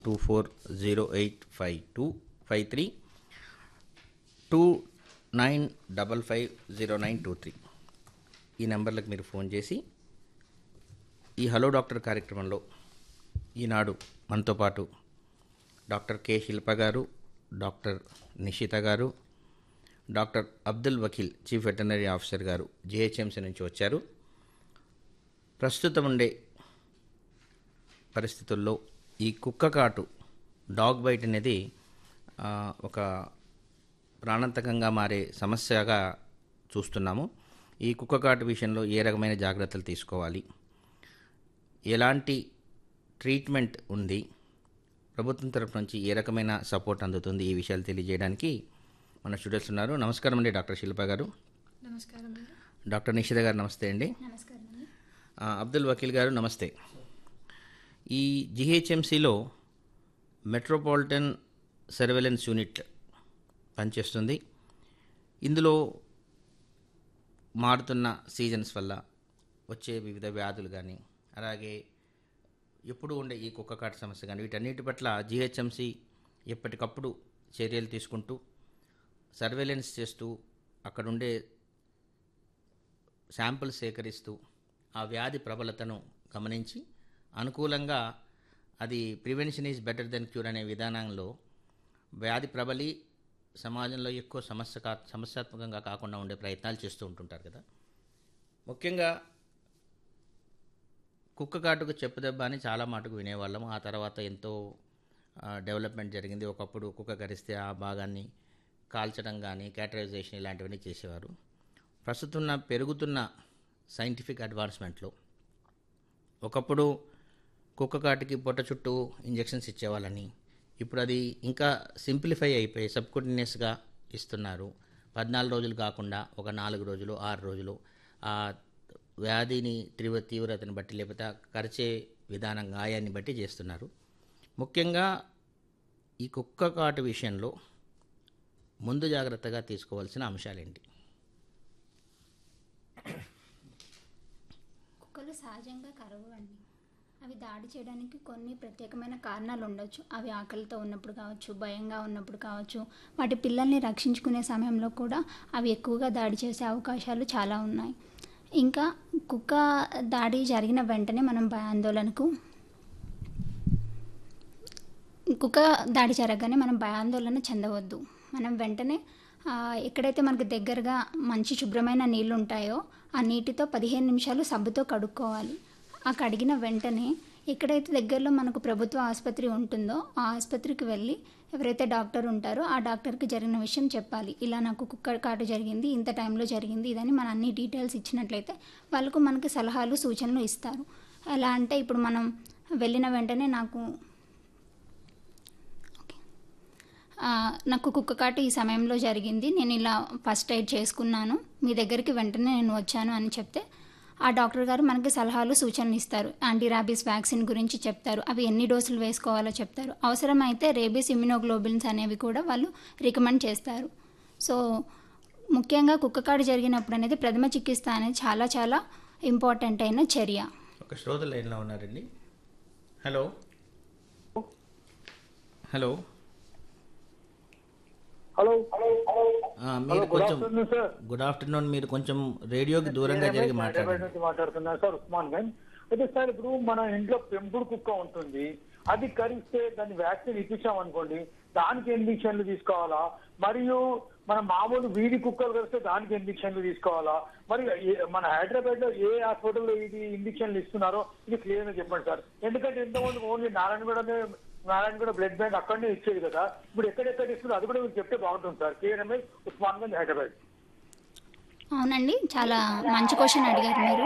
two four zero eight five two five three two nine double five zero nine two three ఈ నెంబర్లకు మీరు phone చేసి ఈ hello doctor కార్యక్రమంలో ఈనాడు మనతో పాటు డాక్టర్ కె శిల్ప గారు doctor Nishitha garu doctor Abdul Vakeel chief veterinary officer garu G H M C నుంచి వచ్చారు ప్రస్తుతం ఉండే పరిస్థితుల్లో ఈ కుక్క కాటు డాగ్ బైట్ అనేది ఆ, ఒక ప్రాణాంతకంగా మారే సమస్యగా చూస్తున్నాము ఈ కుక్క కాటు విషయంలో ఏ రకమైన జాగ్రత్తలు తీసుకోవాలి ఎలాంటి ట్రీట్మెంట్ ఉంది ప్రభుత్వం తరపు నుంచి ఏ రకమైన సపోర్ట్ అందుతుంది ఈ విషయాలు తెలియజేయడానికి మన స్టూడెంట్స్ ఉన్నారు నమస్కారం అండి డాక్టర్ శిల్ప గారు నమస్కారం అండి డాక్టర్ నిషిత గారు నమస్తే అండి నమస్కారం అండి ఆ, అబ్దుల్ వకీల్ గారు నమస్తే ఈ జిహెచ్ఎంసిలో మెట్రోపాలిటన్ సర్వేలెన్స్ యూనిట్ పనిచేస్తుంది ఇందులో మారుతున్న సీజన్స్ వల్ల వచ్చే వివిధ వ్యాధులు కానీ అలాగే ఎప్పుడు ఉండే ఈ కుక్క కాటు సమస్య కానీ వీటన్నిటి పట్ల జిహెచ్ఎంసి ఎప్పటికప్పుడు చర్యలు తీసుకుంటూ సర్వేలెన్స్ చేస్తూ అక్కడుండే శాంపుల్ సేకరిస్తూ ఆ వ్యాధి ప్రబలతను గమనించి అనుకూలంగా అది prevention is better than cure అనే విధానంలో వ్యాధి ప్రబలి సమాజంలో ఎక్కువ సమస్య కా సమస్యాత్మకంగా కాకుండా ఉండే ప్రయత్నాలు చేస్తూ ఉంటుంటారు కదా ముఖ్యంగా కుక్క కాటుకు చెప్పు దెబ్బ అని చాలా మాటకు వినేవాళ్ళం ఆ తర్వాత ఎంతో ఆ, డెవలప్మెంట్ జరిగింది ఒకప్పుడు కుక్క కరిస్తే ఆ భాగాన్ని కాల్చడం కానీ క్యాటరైజేషన్ ఇలాంటివన్నీ చేసేవారు ప్రస్తుతం ఉన్న పెరుగుతున్న సైంటిఫిక్ అడ్వాన్స్మెంట్లో ఒకప్పుడు కుక్క కాటికి పొట్ట చుట్టూ ఇంజెక్షన్స్ ఇచ్చేవాళ్ళని ఇప్పుడు అది ఇంకా సింప్లిఫై అయిపోయి సబ్కుటినియస్గా ఇస్తున్నారు పద్నాలుగు రోజులు కాకుండా ఒక నాలుగు రోజులు ఆరు రోజులు ఆ వ్యాధిని తీవ్ర తీవ్రతను బట్టి లేకపోతే ఆ కరిచే విధానం గాయాన్ని బట్టి చేస్తున్నారు ముఖ్యంగా ఈ కుక్క కాటు విషయంలో ముందు జాగ్రత్తగా తీసుకోవాల్సిన అంశాలేంటి కుక్కలు సహజంగా కరవు అండి అవి దాడి చేయడానికి కొన్ని ప్రత్యేకమైన కారణాలు ఉండొచ్చు అవి ఆకలితో ఉన్నప్పుడు కావచ్చు భయంగా ఉన్నప్పుడు కావచ్చు వాటి పిల్లల్ని రక్షించుకునే సమయంలో కూడా అవి ఎక్కువగా దాడి చేసే అవకాశాలు చాలా ఉన్నాయి ఇంకా కుక్క దాడి జరిగిన వెంటనే మనం భయాందోళనకు కుక్క దాడి జరగగానే మనం భయాందోళన చెందవద్దు మనం వెంటనే ఆ, ఎక్కడైతే మనకు దగ్గరగా మంచి శుభ్రమైన నీళ్ళు ఉంటాయో ఆ నీటితో పదిహేను నిమిషాలు సబ్బుతో కడుక్కోవాలి ఆ కడిగిన వెంటనే ఎక్కడైతే దగ్గరలో మనకు ప్రభుత్వ ఆసుపత్రి ఉంటుందో ఆ ఆసుపత్రికి వెళ్ళి ఎవరైతే డాక్టర్ ఉంటారో ఆ డాక్టర్కి జరిగిన విషయం చెప్పాలి ఇలా నాకు కుక్క కాటు జరిగింది ఇంత టైంలో జరిగింది ఇదని మన అన్ని డీటెయిల్స్ ఇచ్చినట్లయితే వాళ్ళకు మనకి సలహాలు సూచనలు ఇస్తారు ఎలా అంటే ఇప్పుడు మనం వెళ్ళిన వెంటనే నాకు ఆ, నాకు కుక్క కాటు ఈ సమయంలో జరిగింది నేను ఇలా ఫస్ట్ ఎయిడ్ చేసుకున్నాను మీ దగ్గరికి వెంటనే నేను వచ్చాను అని చెప్తే ఆ డాక్టర్ గారు మనకి సలహాలు సూచనలు ఇస్తారు యాంటీ ర్యాబీస్ వ్యాక్సిన్ గురించి చెప్తారు అవి ఎన్ని డోసులు వేసుకోవాలో చెప్తారు అవసరమైతే రేబీస్ ఇమ్యునోగ్లోబిన్స్ అనేవి కూడా వాళ్ళు రికమెండ్ చేస్తారు సో ముఖ్యంగా కుక్కకాడు జరిగినప్పుడు అనేది ప్రథమ చికిత్స అనేది చాలా చాలా ఇంపార్టెంట్ అయిన చర్య ఒక శ్రోత లైన్లో ఉన్నారండి హలో హలో హలో ఆ, మీరు గుడ్ కొంచెం ఆఫ్టర్నూన్ సార్ గుడ్ ఆఫ్టర్నూన్ మీరు కొంచెం రేడియోకి దూరంగా జరిగి హైదరాబాద్ మాట్లాడండి నుంచి మాట్లాడుతున్నాను సార్ ఉస్మాన్ ఖాన్ అయితే సార్ ఇప్పుడు మన ఇంట్లో పెంపుడు కుక్క ఉంటుంది అది కరిస్తే దాన్ని వ్యాక్సిన్ ఇప్పించాం అనుకోండి దానికి ఇంజక్షన్లు తీసుకోవాలా మరియు మన మామూలు వీధి కుక్కలు కరిస్తే దానికి ఇంజక్షన్లు తీసుకోవాలా మరి ఏ- మన హైదరాబాద్ లో ఏ హాస్పిటల్లో ఇది ఇంజక్షన్లు ఇస్తున్నారో ఇది క్లియర్ గా చెప్పండి సార్ ఎందుకంటే ఇంతకుముందు ఓన్లీ నారాయణగూడనే నారాయణగూడ బ్లడ్ బ్యాంక్ అక్కడనే ఇచ్చేది కదా ఇప్పుడు ఎక్కడెక్కడ ఇస్తున్నారు అది కూడా మీరు చెప్తే బాగుంటుంది సార్ కేఎంఎల్ ఉస్మాన్ గంజ్ హైదరాబాద్ అవునండి చాలా మంచి క్వశ్చన్ అడిగారు మీరు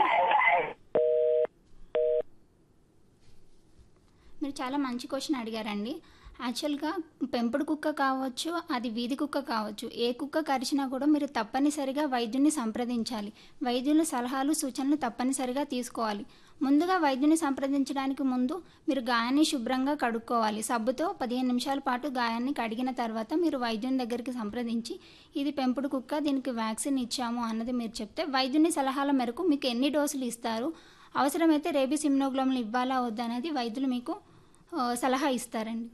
మీరు చాలా మంచి క్వశ్చన్ అడిగారండి యాక్చువల్గా పెంపుడు కుక్క కావచ్చు అది వీధి కుక్క కావచ్చు ఏ కుక్క కరిచినా కూడా మీరు తప్పనిసరిగా వైద్యుని సంప్రదించాలి వైద్యుల సలహాలు సూచనలు తప్పనిసరిగా తీసుకోవాలి ముందుగా వైద్యుని సంప్రదించడానికి ముందు మీరు గాయాన్ని శుభ్రంగా కడుక్కోవాలి సబ్బుతో పదిహేను నిమిషాల పాటు గాయాన్ని కడిగిన తర్వాత మీరు వైద్యుని దగ్గరికి సంప్రదించి ఇది పెంపుడు కుక్క దీనికి వ్యాక్సిన్ ఇచ్చాము అన్నది మీరు చెప్తే వైద్యుని సలహాల మేరకు మీకు ఎన్ని డోసులు ఇస్తారు అవసరమైతే రేబీస్ ఇమ్యునోగ్లోమ్లు ఇవ్వాలా వద్దా అనేది వైద్యులు మీకు ఆ, సలహా ఇస్తారండి